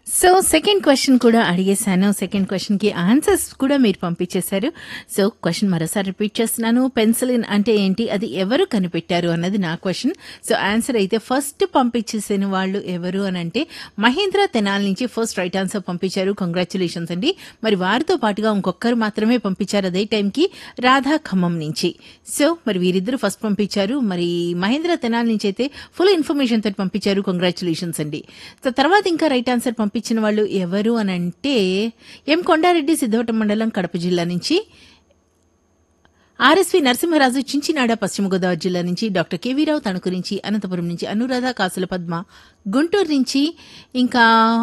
so second question కూడా అడిగేశాను second question కి ఆన్సర్స్ కూడా మీరు పంపించేశారు సో క్వశ్చన్ మరోసారి రిపీట్ చేస్తున్నాను పెన్సిలిన్ అంటే ఏంటి అది ఎవరు కనిపెట్టారు అన్నది నా క్వశ్చన్ సో ఆన్సర్ అయితే ఫస్ట్ పంపించేసిన వాళ్ళు ఎవరు అని అంటే మహేంద్ర తెనాల్ నుంచి ఫస్ట్ రైట్ ఆన్సర్ పంపించారు కంగ్రాచులేషన్స్ అండి మరి వారితో పాటుగా ఇంకొకరు మాత్రమే పంపించారు అదే టైంకి రాధా ఖమ్మం నుంచి సో మరి వీరిద్దరు ఫస్ట్ పంపించారు మరి మహేంద్ర తెనాల్ నుంచి అయితే ఫుల్ ఇన్ఫర్మేషన్ తోటి పంపించారు కంగ్రాచులేషన్స్ అండి సో తర్వాత ఇంకా రైట్ ఆన్సర్ పంపించిన వాళ్ళు ఎవరు అని అంటే ఎం కొండారెడ్డి సిద్ధవటం మండలం కడప జిల్లా నుంచి ఆర్ఎస్వి నరసింహరాజు చించినాడ పశ్చిమ గోదావరి జిల్లా నుంచి డాక్టర్ కేవీరావు తణుకు నుంచి అనంతపురం నుంచి అనురాధ కాసుల పద్మ గుంటూరు నుంచి ఇంకా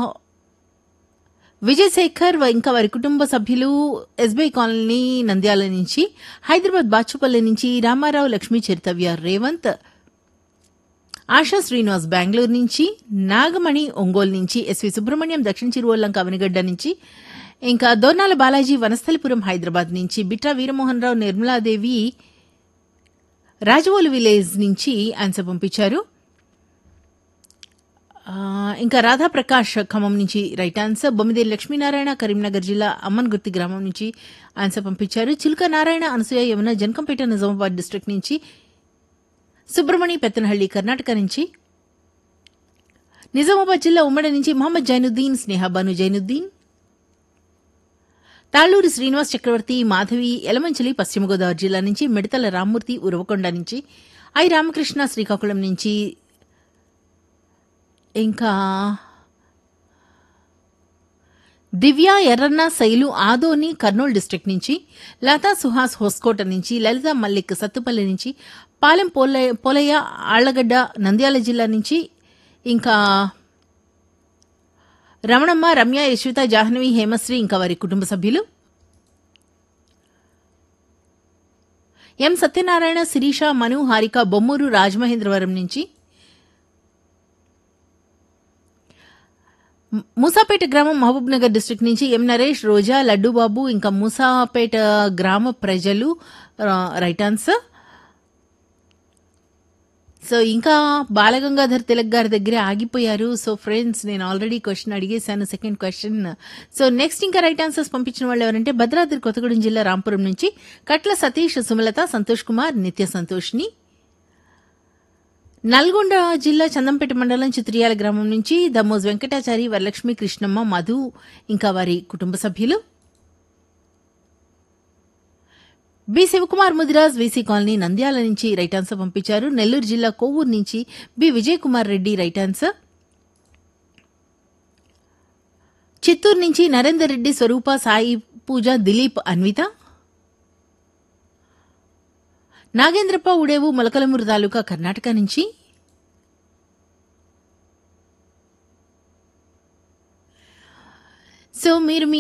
విజయశేఖర్ వ- ఇంకా వారి కుటుంబ సభ్యులు ఎస్బీఐ కాలనీ నంద్యాల నుంచి హైదరాబాద్ బాచుపల్లి నుంచి రామారావు లక్ష్మీ చరితవ్య రేవంత్ ఆశా శ్రీనివాస్ బెంగళూరు నుంచి నాగమణి ఒంగోలు నుంచి ఎస్వి సుబ్రహ్మణ్యం దక్షిణ చిరువల్లంక అవనిగడ్డ నుంచి ఇంకా దోర్నాల బాలాజీ వనస్థలిపురం హైదరాబాద్ నుంచి బిట్రా వీరమోహన్ రావు నిర్మలాదేవి రాజవోలు విలేజ్ నుంచి ఆన్సర్ పంపించారు ఆ, ఇంకా రాధాప్రకాష్ ఖమ్మం నుంచి రైట్ ఆన్సర్ బొమ్మిదేని లక్ష్మీనారాయణ కరీంనగర్ జిల్లా అమ్మన్గుర్తి గ్రామం నుంచి ఆన్సర్ పంపించారు చిలుక నారాయణ అనసూయ యమున జనకంపేట నిజామాబాద్ డిస్ట్రిక్ట్ నుంచి సుబ్రమణి పెత్తనహళ్లి కర్ణాటక నుంచి నిజామాబాద్ జిల్లా ఉమ్మడి నుంచి మహమ్మద్ జైనుద్దీన్ స్నేహాబాను జైనుద్దీన్ తాళ్లూరి శ్రీనివాస్ చక్రవర్తి మాధవి ఎలమంచిలి పశ్చిమ గోదావరి జిల్లా నుంచి మిడతల రామ్మూర్తి ఉరవకొండ నుంచి ఐ రామకృష్ణ శ్రీకాకుళం నుంచి ఇంకా దివ్య ఎర్రన్న శైలు ఆదోని కర్నూలు డిస్ట్రిక్ట్ నుంచి లతా సుహాస్ హోస్కోట నుంచి లలిత మల్లిక్ సత్తుపల్లి నుంచి పాలెం పోలయ్య పోలయ్య ఆళ్లగడ్డ నంద్యాల జిల్లా నుంచి ఇంకా రమణమ్మ రమ్య యశ్విత జాహ్నవి హేమశ్రీ ఇంకా వారి కుటుంబ సభ్యులు ఎం సత్యనారాయణ శిరీష మను హారిక బొమ్మూరు రాజమహేంద్రవరం నుంచి మూసాపేట గ్రామం మహబూబ్ నగర్ డిస్ట్రిక్ట్ నుంచి ఎం నరేష్ రోజా లడ్డూబాబు ఇంకా మూసాపేట గ్రామ ప్రజలు ఆ, రైట్ ఆన్సర్ సో ఇంకా బాలగంగాధర్ తిలక్ గారి దగ్గర ఆగిపోయారు సో ఫ్రెండ్స్ నేను ఆల్రెడీ క్వశ్చన్ అడిగేశాను సెకండ్ క్వశ్చన్ సో నెక్స్ట్ ఇంకా రైట్ ఆన్సర్స్ పంపించిన వాళ్ళు ఎవరంటే భద్రాద్రి కొత్తగూడెం జిల్లా రాంపురం నుంచి కట్ల సతీష్ సుమలత సంతోష్ కుమార్ నిత్య సంతోష్ని నల్గొండ జిల్లా చందంపేట మండలం చిత్రియాల గ్రామం నుంచి దమ్మోజ్ వెంకటాచారి వరలక్ష్మి కృష్ణమ్మ మధు ఇంకా వారి కుటుంబ సభ్యులు B Sivakumar Mudiraj VC colony Nandyal నుంచి రైట్ ఆన్సర్ పంపించారు నెల్లూరు జిల్లా కోవూరు నుంచి B Vijay Kumar Reddy right answer Chittoor నుంచి నరేందర్ రెడ్డి స్వరూప సాయి పూజ దిలీప్ అన్విత నాగేంద్రప్ప ఉడేవు మొలకలమూరు తాలూకా కర్ణాటక నుంచి సో మీరు మీ